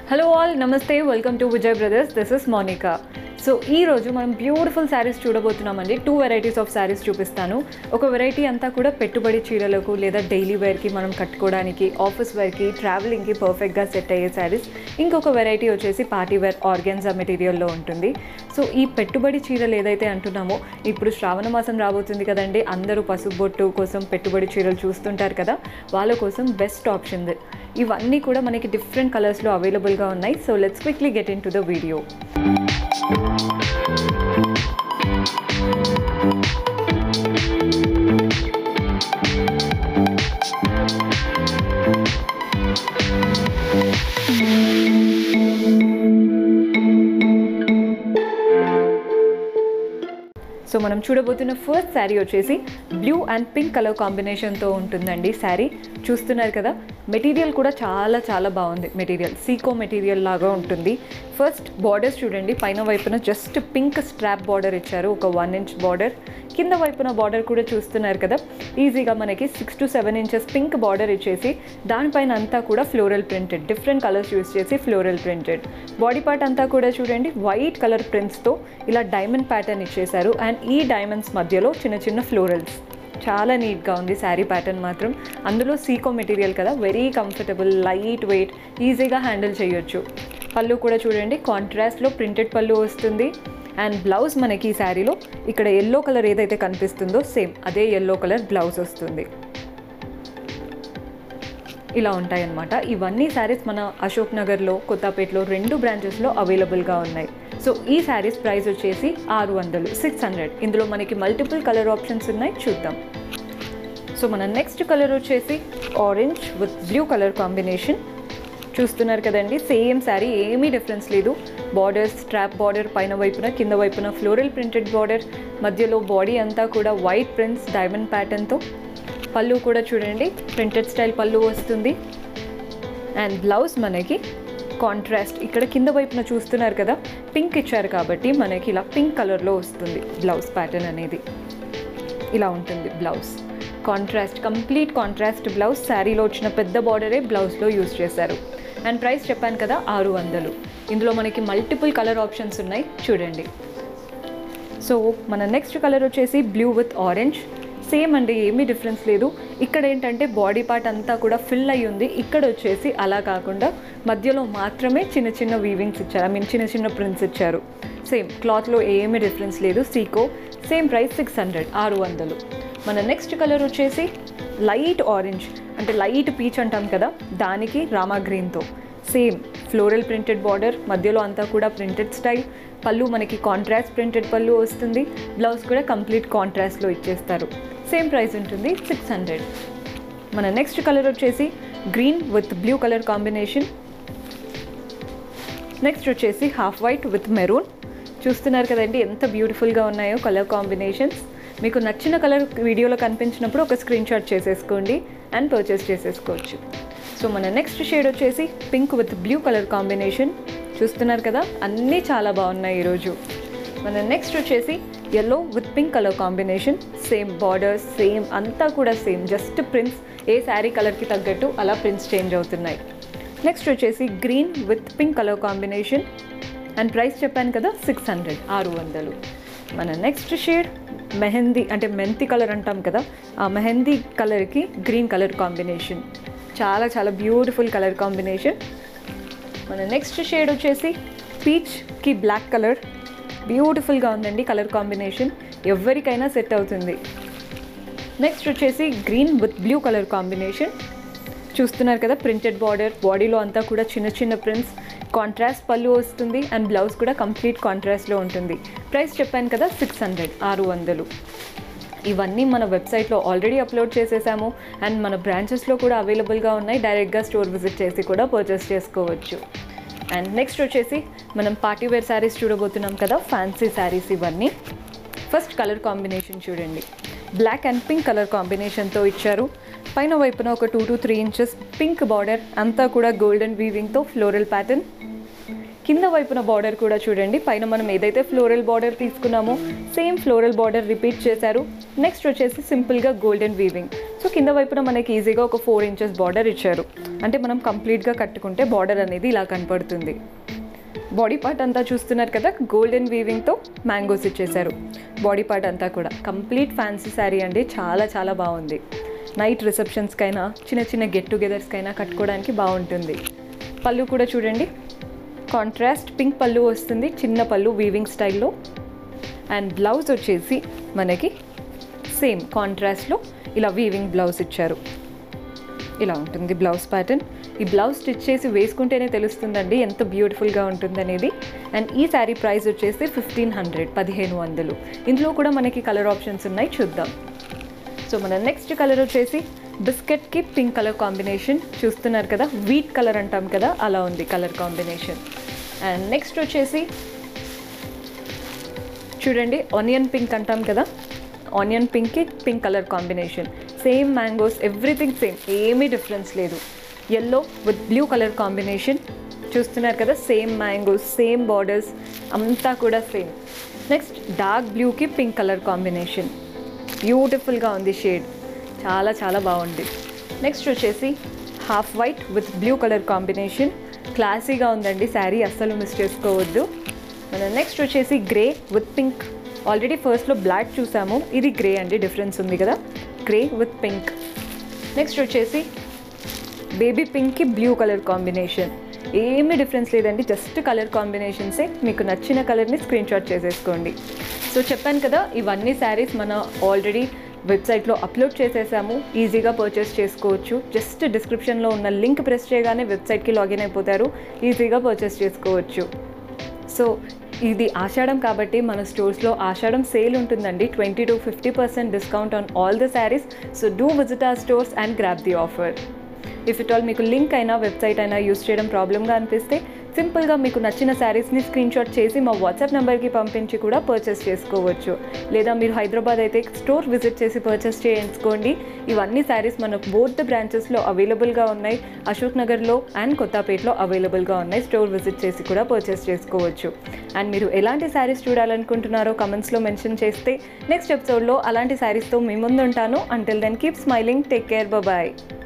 hello all నమస్తే welcome to Vijay brothers this is Monica so ఈ రోజు మనం బ్యూటిఫుల్ శారీస్ చూడబోతున్నామండి టూ వెరైటీస్ ఆఫ్ శారీస్ చూపిస్తాను ఒక వెరైటీ అంతా కూడా పెట్టుబడి చీరలకు లేదా డైలీ వేర్కి మనం కట్టుకోవడానికి ఆఫీస్ వేర్కి ట్రావెలింగ్కి పర్ఫెక్ట్గా సెట్ అయ్యే శారీస్ ఇంకొక వెరైటీ వచ్చేసి పార్టీ వేర్ ఆర్గాన్జా మెటీరియల్లో ఉంటుంది సో ఈ పెట్టుబడి చీరలు ఏదైతే అంటున్నామో ఇప్పుడు శ్రావణ మాసం రాబోతుంది కదండి అందరూ పసుపు బొట్టు కోసం పెట్టుబడి చీరలు చూస్తుంటారు కదా వాళ్ళ కోసం బెస్ట్ ఆప్షన్ ఇవన్నీ కూడా మనకి డిఫరెంట్ కలర్స్లో అవైలబుల్గా ఉన్నాయి so let's quickly get into the video so మనం చూడబోతున్న ఫస్ట్ శారీ వచ్చేసి బ్లూ అండ్ పింక్ కలర్ కాంబినేషన్తో ఉంటుందండి శారీ చూస్తున్నారు కదా మెటీరియల్ కూడా చాలా చాలా బాగుంది మెటీరియల్ సీకో మెటీరియల్ లాగా ఉంటుంది ఫస్ట్ బార్డర్స్ చూడండి పైన వైపున జస్ట్ పింక్ స్ట్రాప్ బార్డర్ ఇచ్చారు ఒక వన్ ఇంచ్ బార్డర్ కింద వైపున బార్డర్ కూడా చూస్తున్నారు కదా ఈజీగా మనకి six to seven inches pink border ఇచ్చేసి దానిపైన అంతా కూడా floral printed different colours use చేసి ఫ్లోరల్ ప్రింటెడ్ బాడీ పార్ట్ అంతా కూడా చూడండి వైట్ కలర్ ప్రింట్స్తో ఇలా డైమండ్ ప్యాటర్న్ ఇచ్చేశారు అండ్ ఈ డైమండ్స్ మధ్యలో చిన్న చిన్న ఫ్లోరల్స్ చాలా నీట్గా ఉంది శారీ ప్యాటర్న్ మాత్రం అందులో సీకో మెటీరియల్ కదా వెరీ కంఫర్టబుల్ లైట్ వెయిట్ ఈజీగా హ్యాండిల్ చేయొచ్చు పళ్ళు కూడా చూడండి కాంట్రాస్ట్లో ప్రింటెడ్ పళ్ళు వస్తుంది అండ్ బ్లౌజ్ మనకి ఈ శారీలో ఇక్కడ ఎల్లో కలర్ ఏదైతే కనిపిస్తుందో సేమ్ అదే ఎల్లో కలర్ బ్లౌజ్ వస్తుంది ఇలా ఉంటాయన్నమాట ఇవన్నీ శారీస్ మన అశోక్ నగర్లో కొత్తపేటలో రెండు బ్రాంచెస్లో అవైలబుల్గా ఉన్నాయి సో ఈ శారీస్ ప్రైస్ వచ్చేసి ఆరు వందలు సిక్స్ హండ్రెడ్ ఇందులో మనకి మల్టిపుల్ కలర్ ఆప్షన్స్ ఉన్నాయి చూద్దాం సో మన నెక్స్ట్ కలర్ వచ్చేసి orange with blue colour combination చూస్తున్నారు కదండి సేమ్ శారీ ఏమీ డిఫరెన్స్ లేదు బార్డర్స్ స్ట్రాప్ బార్డర్ పైన వైపున కింద వైపున ఫ్లోరల్ ప్రింటెడ్ బార్డర్ మధ్యలో బాడీ అంతా కూడా వైట్ ప్రింట్స్ డైమండ్ ప్యాటర్న్తో పళ్ళు కూడా చూడండి ప్రింటెడ్ స్టైల్ పళ్ళు వస్తుంది అండ్ బ్లౌజ్ మనకి కాంట్రాస్ట్ ఇక్కడ కింద వైపున చూస్తున్నారు కదా పింక్ ఇచ్చారు కాబట్టి మనకి ఇలా పింక్ కలర్లో వస్తుంది బ్లౌజ్ ప్యాటర్న్ అనేది ఇలా ఉంటుంది blouse contrast complete contrast blouse శారీలో వచ్చిన పెద్ద బార్డరే బ్లౌజ్లో యూజ్ చేశారు అండ్ ప్రైస్ చెప్పాను కదా ఆరు వందలు ఇందులో మనకి మల్టిపుల్ కలర్ ఆప్షన్స్ ఉన్నాయి చూడండి సో మన నెక్స్ట్ కలర్ వచ్చేసి బ్లూ విత్ ఆరెంజ్ సేమ్ అండి ఏమీ డిఫరెన్స్ లేదు ఇక్కడ ఏంటంటే బాడీ పార్ట్ అంతా కూడా ఫిల్ అయి ఉంది ఇక్కడ వచ్చేసి అలా కాకుండా మధ్యలో మాత్రమే చిన్న చిన్న వీవింగ్స్ ఇచ్చారు ఐ మీన్ చిన్న చిన్న ప్రింట్స్ ఇచ్చారు సేమ్ క్లాత్లో ఏమీ డిఫరెన్స్ లేదు సీకో సేమ్ ప్రైస్ సిక్స్ హండ్రెడ్ ఆరు వందలు మన నెక్స్ట్ కలర్ వచ్చేసి లైట్ ఆరెంజ్ అంటే లైట్ పీచ్ అంటాం కదా దానికి రామా గ్రీన్తో సేమ్ ఫ్లోరల్ ప్రింటెడ్ బార్డర్ మధ్యలో అంతా కూడా ప్రింటెడ్ స్టైల్ పళ్ళు మనకి కాంట్రాస్ట్ ప్రింటెడ్ పళ్ళు వస్తుంది బ్లౌజ్ కూడా కంప్లీట్ కాంట్రాస్ట్లో ఇచ్చేస్తారు సేమ్ ప్రైస్ ఉంటుంది సిక్స్ హండ్రెడ్ మన నెక్స్ట్ కలర్ వచ్చేసి green with blue colour combination next వచ్చేసి హాఫ్ వైట్ విత్ మెరూన్ చూస్తున్నారు కదండి ఎంత బ్యూటిఫుల్గా ఉన్నాయో కలర్ కాంబినేషన్స్ మీకు నచ్చిన కలర్ వీడియోలో కనిపించినప్పుడు ఒక స్క్రీన్ షాట్ చేసేసుకోండి అండ్ పర్చేస్ చేసేసుకోవచ్చు సో మన నెక్స్ట్ షేడ్ వచ్చేసి pink with blue colour combination చూస్తున్నారు కదా అన్నీ చాలా బాగున్నాయి ఈరోజు మన నెక్స్ట్ వచ్చేసి yellow with pink colour combination same borders same అంతా కూడా సేమ్ జస్ట్ ప్రింట్స్ ఏ శారీ కలర్కి తగ్గట్టు అలా ప్రింట్స్ చేంజ్ అవుతున్నాయి నెక్స్ట్ వచ్చేసి green with pink colour combination and price చెప్పాను కదా సిక్స్ హండ్రెడ్ ఆరు వందలు మన నెక్స్ట్ షేడ్ మెహందీ అంటే మెంతి కలర్ అంటాం కదా ఆ మెహందీ కలర్కి గ్రీన్ కలర్ కాంబినేషన్ చాలా చాలా బ్యూటిఫుల్ కలర్ కాంబినేషన్ మన నెక్స్ట్ షేడ్ వచ్చేసి పీచ్కి బ్లాక్ కలర్ బ్యూటిఫుల్గా ఉందండి కలర్ కాంబినేషన్ ఎవరికైనా సెట్ అవుతుంది నెక్స్ట్ వచ్చేసి green with blue colour combination చూస్తున్నారు కదా ప్రింటెడ్ బార్డర్ బాడీలో అంతా కూడా చిన్న చిన్న ప్రింట్స్ కాంట్రాస్ట్ పళ్ళు వస్తుంది అండ్ బ్లౌజ్ కూడా కంప్లీట్ కాంట్రాస్ట్లో ఉంటుంది ప్రైస్ చెప్పాను కదా సిక్స్ హండ్రెడ్ ఆరు వందలు ఇవన్నీ మన వెబ్సైట్లో ఆల్రెడీ అప్లోడ్ చేసేసాము అండ్ మన బ్రాంచెస్లో కూడా అవైలబుల్గా ఉన్నాయి డైరెక్ట్గా స్టోర్ విజిట్ చేసి కూడా పర్చేస్ చేసుకోవచ్చు అండ్ నెక్స్ట్ వచ్చేసి మనం పార్టీ వేర్ శారీస్ చూడబోతున్నాం కదా ఫ్యాన్సీ శారీస్ ఇవన్నీ ఫస్ట్ కలర్ కాంబినేషన్ చూడండి బ్లాక్ అండ్ పింక్ కలర్ కాంబినేషన్తో ఇచ్చారు పైన వైపున ఒక two to three inches pink border అంతా కూడా గోల్డెన్ వీవింగ్తో ఫ్లోరల్ ప్యాటర్న్ కింద వైపున బార్డర్ కూడా చూడండి పైన మనం ఏదైతే ఫ్లోరల్ బార్డర్ తీసుకున్నామో సేమ్ ఫ్లోరల్ బార్డర్ రిపీట్ చేశారు నెక్స్ట్ వచ్చేసి సింపుల్గా గోల్డెన్ వీవింగ్ సో కింద వైపున మనకి ఈజీగా ఒక ఫోర్ ఇంచెస్ బార్డర్ ఇచ్చారు అంటే మనం కంప్లీట్గా కట్టుకుంటే బార్డర్ అనేది ఇలా కనపడుతుంది బాడీ పార్ట్ అంతా చూస్తున్నారు కదా గోల్డెన్ వీవింగ్తో మ్యాంగోస్ ఇచ్చేశారు బాడీ పార్ట్ అంతా కూడా కంప్లీట్ ఫ్యాన్సీ శారీ అండి చాలా చాలా బాగుంది నైట్ రిసెప్షన్స్కైనా చిన్న చిన్న గెట్ టుగెదర్స్కైనా కట్టుకోవడానికి బాగుంటుంది పళ్ళు కూడా చూడండి కాంట్రాస్ట్ పింక్ పళ్ళు వస్తుంది చిన్న పళ్ళు వీవింగ్ స్టైల్లో అండ్ బ్లౌజ్ వచ్చేసి మనకి సేమ్ కాంట్రాస్ట్లో ఇలా వీవింగ్ బ్లౌజ్ ఇచ్చారు ఇలా ఉంటుంది బ్లౌజ్ ప్యాటర్న్ ఈ బ్లౌజ్ స్టిచ్ చేసి వేసుకుంటేనే తెలుస్తుందండి ఎంత బ్యూటిఫుల్గా ఉంటుందనేది అండ్ ఈ శారీ ప్రైస్ వచ్చేసి ఫిఫ్టీన్ హండ్రెడ్ పదిహేను వందలు ఇందులో కూడా మనకి కలర్ ఆప్షన్స్ ఉన్నాయి చూద్దాం సో మన నెక్స్ట్ కలర్ వచ్చేసి బిస్కెట్కి పింక్ కలర్ కాంబినేషన్ చూస్తున్నారు కదా వీట్ కలర్ అంటాం కదా అలా ఉంది కలర్ కాంబినేషన్ అండ్ నెక్స్ట్ వచ్చేసి చూడండి ఆనియన్ పింక్ అంటాం కదా ఆనియన్ పింక్కి pink colour combination same mangoes everything same ఏమీ డిఫరెన్స్ లేదు yellow with blue colour combination చూస్తున్నారు కదా సేమ్ మ్యాంగోస్ సేమ్ బార్డర్స్ అంతా కూడా సేమ్ నెక్స్ట్ డార్క్ బ్లూకి పింక్ కలర్ కాంబినేషన్ బ్యూటిఫుల్గా ఉంది షేడ్ చాలా చాలా బాగుంది నెక్స్ట్ వచ్చేసి half white with blue colour combination క్లాసీగా ఉందండి శారీ అస్సలు మిస్ చేసుకోవద్దు మన నెక్స్ట్ వచ్చేసి గ్రే విత్ పింక్ ఆల్రెడీ ఫస్ట్లో బ్లాక్ చూసాము ఇది గ్రే అండి డిఫరెన్స్ ఉంది కదా గ్రే విత్ పింక్ నెక్స్ట్ వచ్చేసి బేబీ పింక్కి బ్లూ కలర్ కాంబినేషన్ ఏమీ డిఫరెన్స్ లేదండి జస్ట్ కలర్ కాంబినేషన్సే మీకు నచ్చిన కలర్ని స్క్రీన్ షాట్ చేసేసుకోండి సో చెప్పాను కదా ఇవన్నీ శారీస్ మన ఆల్రెడీ వెబ్సైట్లో అప్లోడ్ చేసేసాము ఈజీగా పర్చేస్ చేసుకోవచ్చు జస్ట్ డిస్క్రిప్షన్లో ఉన్న లింక్ ప్రెస్ చేయగానే వెబ్సైట్కి లాగిన్ అయిపోతారు ఈజీగా పర్చేస్ చేసుకోవచ్చు సో ఇది ఆషాఢం కాబట్టి మన స్టోర్స్లో ఆషాఢం సేల్ ఉంటుందండి twenty to fifty percent discount on all the saris so do visit our stores and grab the offer if it all మీకు లింక్ అయినా వెబ్సైట్ అయినా యూస్ చేయడం ప్రాబ్లమ్గా అనిపిస్తే సింపుల్గా మీకు నచ్చిన శారీస్ని స్క్రీన్ షాట్ చేసి మా వాట్సాప్ నెంబర్కి పంపించి కూడా పర్చేస్ చేసుకోవచ్చు లేదా మీరు హైదరాబాద్ అయితే స్టోర్ విజిట్ చేసి పర్చేస్ చేయించుకోండి ఇవన్నీ శారీస్ మనకు బోత్ ద బ్రాంచెస్లో అవైలబుల్గా ఉన్నాయి అశోక్ నగర్లో అండ్ కొత్తపేటలో అవైలబుల్గా ఉన్నాయి స్టోర్ విజిట్ చేసి కూడా పర్చేస్ చేసుకోవచ్చు అండ్ మీరు ఎలాంటి శారీస్ చూడాలనుకుంటున్నారో కమెంట్స్లో మెన్షన్ చేస్తే నెక్స్ట్ ఎపిసోడ్లో అలాంటి శారీస్తో మీ ముందు ఉంటాను until then keep smiling take care bye